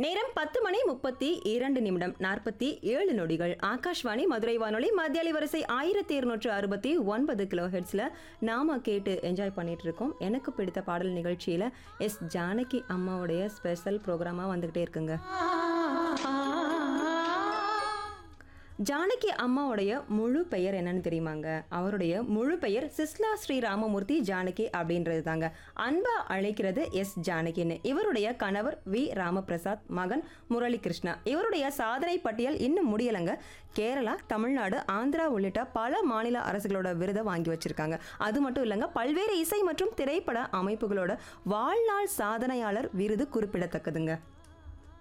நேரம் பத்து மணி முப்பத்தி இரண்டு நிமிடம் நாற்பத்தி ஏழு நொடிகள் ஆகாஷ்வாணி மதுரை வானொலி மத்தியாலி வரிசை ஆயிரத்தி இருநூற்று அறுபத்தி ஒன்பது கிலோ ஹெட்ஸில் நாம கேட்டு என்ஜாய் பண்ணிட்டு இருக்கோம் எனக்கு பிடித்த பாடல் நிகழ்ச்சியில் எஸ் ஜானகி அம்மாவுடைய ஸ்பெஷல் ப்ரோக்ராமாக வந்துக்கிட்டே இருக்குங்க ஜானகி அம்மாவுடைய முழு பெயர் என்னன்னு தெரியுமாங்க அவருடைய முழு பெயர் சிஸ்லா ஸ்ரீ ராமமூர்த்தி ஜானகி அப்படின்றது தாங்க அன்பா அழைக்கிறது எஸ் ஜானகின்னு இவருடைய கணவர் வி ராமபிரசாத் மகன் முரளி கிருஷ்ணா இவருடைய சாதனை பட்டியல் இன்னும் முடியலைங்க கேரளா தமிழ்நாடு ஆந்திரா உள்ளிட்ட பல மாநில அரசுகளோட விருதை வாங்கி வச்சிருக்காங்க அது மட்டும் இல்லைங்க பல்வேறு இசை மற்றும் திரைப்பட அமைப்புகளோட வாழ்நாள் சாதனையாளர் விருது குறிப்பிடத்தக்கதுங்க